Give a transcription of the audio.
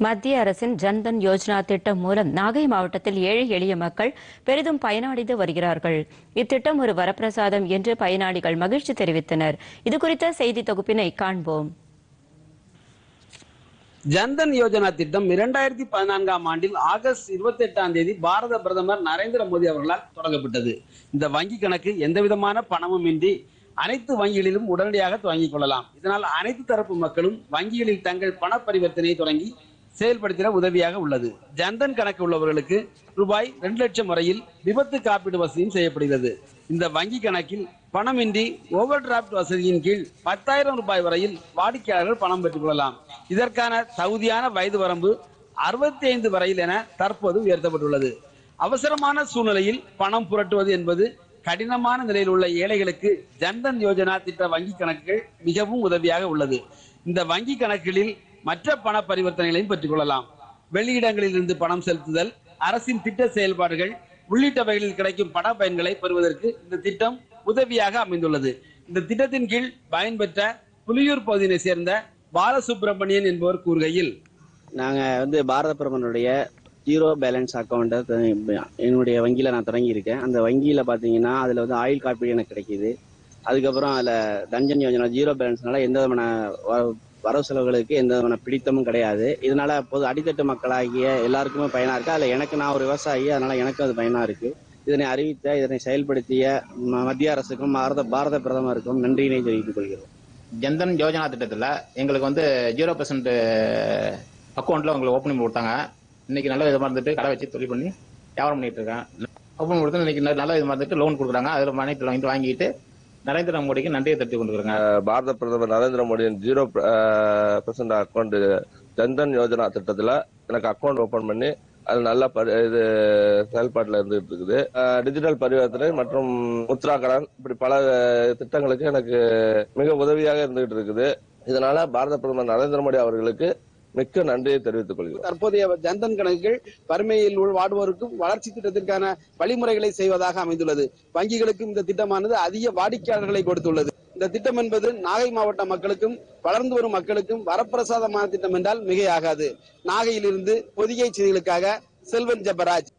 மத்திய அரசின் ஜன்தன் யோஜனா திட்டம் மூலம் நாகை மாவட்டத்தில் ஏழை எளிய மக்கள் பெரிதும் பயனடைந்து வருகிறார்கள் இத்திட்டம் ஒரு வரப்பிரசாதம் என்று பயனாளிகள் மகிழ்ச்சி தெரிவித்தனர் இதுகுறித்த செய்தி தொகுப்பினை காண்போம் ஜன்தன் யோஜனா திட்டம் இரண்டாயிரத்தி பதினான்காம் ஆண்டில் ஆகஸ்ட் இருபத்தி எட்டாம் தேதி பாரத பிரதமர் நரேந்திர மோடி அவர்களால் தொடங்கப்பட்டது இந்த வங்கி கணக்கு எந்த விதமான பணமும் இன்றி அனைத்து வங்கிகளிலும் உடனடியாக தொடங்கிக் கொள்ளலாம் இதனால் அனைத்து தரப்பு மக்களும் வங்கிகளில் தங்கள் பண பரிவர்த்தனையை தொடங்கி செயல்படுத்திட உதவியாக உள்ளது ஜன்தன் கணக்கு உள்ளவர்களுக்கு ரூபாய் ரெண்டு லட்சம் வரையில் விபத்து காப்பீடு வசதியும் செய்யப்படுகிறது இந்த வங்கி கணக்கில் பணமின்றி ஓவர் டிராப்ட் வசதியின் கீழ் பத்தாயிரம் ரூபாய் வரையில் வாடிக்கையாளர்கள் பணம் பெற்றுக் கொள்ளலாம் இதற்கான தகுதியான வயது வரம்பு அறுபத்தி ஐந்து வரையில் என தற்போது உயர்த்தப்பட்டுள்ளது அவசரமான சூழ்நிலையில் பணம் புரட்டுவது என்பது கடினமான நிலையில் உள்ள ஏழைகளுக்கு ஜன்தன் யோஜனா திட்ட வங்கி கணக்குகள் மிகவும் உதவியாக உள்ளது இந்த வங்கி கணக்குகளில் மற்ற பண பரிவர்த்தனைகளையும் பெற்றுக் கொள்ளலாம் வெளியிடங்களில் இருந்து பணம் செலுத்துதல் அரசின் திட்ட செயல்பாடுகள் உள்ளிட்டவைகளில் கிடைக்கும் பண பயன்களை பெறுவதற்கு இந்த திட்டம் உதவியாக அமைந்துள்ளது இந்த திட்டத்தின் கீழ் பயன்பெற்ற புலியூர் பகுதியினை சேர்ந்த பாலசுப்பிரமணியன் என்பவர் கூறுகையில் நாங்க வந்து பாரத பிரதமருடைய ஜீரோ பேலன்ஸ் அக்கௌண்ட்டை என்னுடைய வங்கியில நான் தொடங்கியிருக்கேன் அந்த வங்கியில பாத்தீங்கன்னா அதுல வந்து ஆயில் காப்பீடு எனக்கு கிடைக்குது அதுக்கப்புறம் அதுல தஞ்சன் யோஜனா ஜீரோ பேலன்ஸ்னால எந்த விதமான வ- வரவு செலவுகளுக்கு எந்த விதமான பிடித்தமும் கிடையாது இதனால பொது அடித்தட்டு மக்களாகிய எல்லாருக்குமே பயனா இருக்கு அதுல எனக்கு நான் ஒரு விவசாயி அதனால எனக்கும் அது பயனா இருக்கு இதனை அறிவித்த இதனை செயல்படுத்திய ம- மத்திய அரசுக்கும் பாரத பாரத பிரதமருக்கும் நன்றியினை தெரிவித்துக் கொள்கிறோம் ஜன்தன் யோஜனா திட்டத்தில் எங்களுக்கு வந்து ஜீரோ பர்சன்ட் அக்கௌண்ட்டில் உங்களுக்கு ஓப்பனிங் பண்ணி கொடுத்தாங்க இன்னைக்கு நல்ல விதமாக இருந்துட்டு கடை வச்சு தொழில் பண்ணி வியாபாரம் பண்ணிட்டு இருக்கேன் ஓப்பன் கொடுத்து இன்னைக்கு நல்ல- நல்ல விதமாக இருந்துட்டு லோன் கொடுக்குறாங்க அதில் மனைத்தில் வாங்கிட்டு வாங்கிட்டு நரேந்திர மோடிக்கு நன்றியை தட்டி கொண்டுருக்காங்க பாரத பிரதமர் நரேந்திர மோடியின் zero percent account Jan Dhan Yojana திட்டத்துல எனக்கு அக்கௌண்ட் ஓபன் பண்ணி அது நல்ல பரி- இது செயல்பாட்டில் இருந்துகிட்டு இருக்குது அஹ், டிஜிட்டல் பரிவர்த்தனை மற்றும் முத்ரா கடன் இப்படி பல அஹ், திட்டங்களுக்கு எனக்கு மிக உதவியாக இருந்துகிட்டு இருக்குது இதனால பாரத பிரதமர் நரேந்திர மோடி அவர்களுக்கு மிக்க நன்றியை தெரிவித்துக் கொள்கிறேன் தற்போதைய ஜன்தன் கணக்குகள் வறுமையில் உள் வாடுவோருக்கும் வளர்ச்சி திட்டத்திற்கான வழிமுறைகளை செய்வதாக அமைந்துள்ளது வங்கிகளுக்கும் இந்த திட்டமானது அதிக வாடிக்கையாளர்களை கொடுத்துள்ளது இந்த திட்டம் என்பது நாகை மாவட்ட மக்களுக்கும் வளர்ந்து வரும் மக்களுக்கும் வரப்பிரசாதமான திட்டம் என்றால் மிகையாகாது நாகையிலிருந்து பொதிகை செய்திகளுக்காக செல்வன் ஜெபராஜ்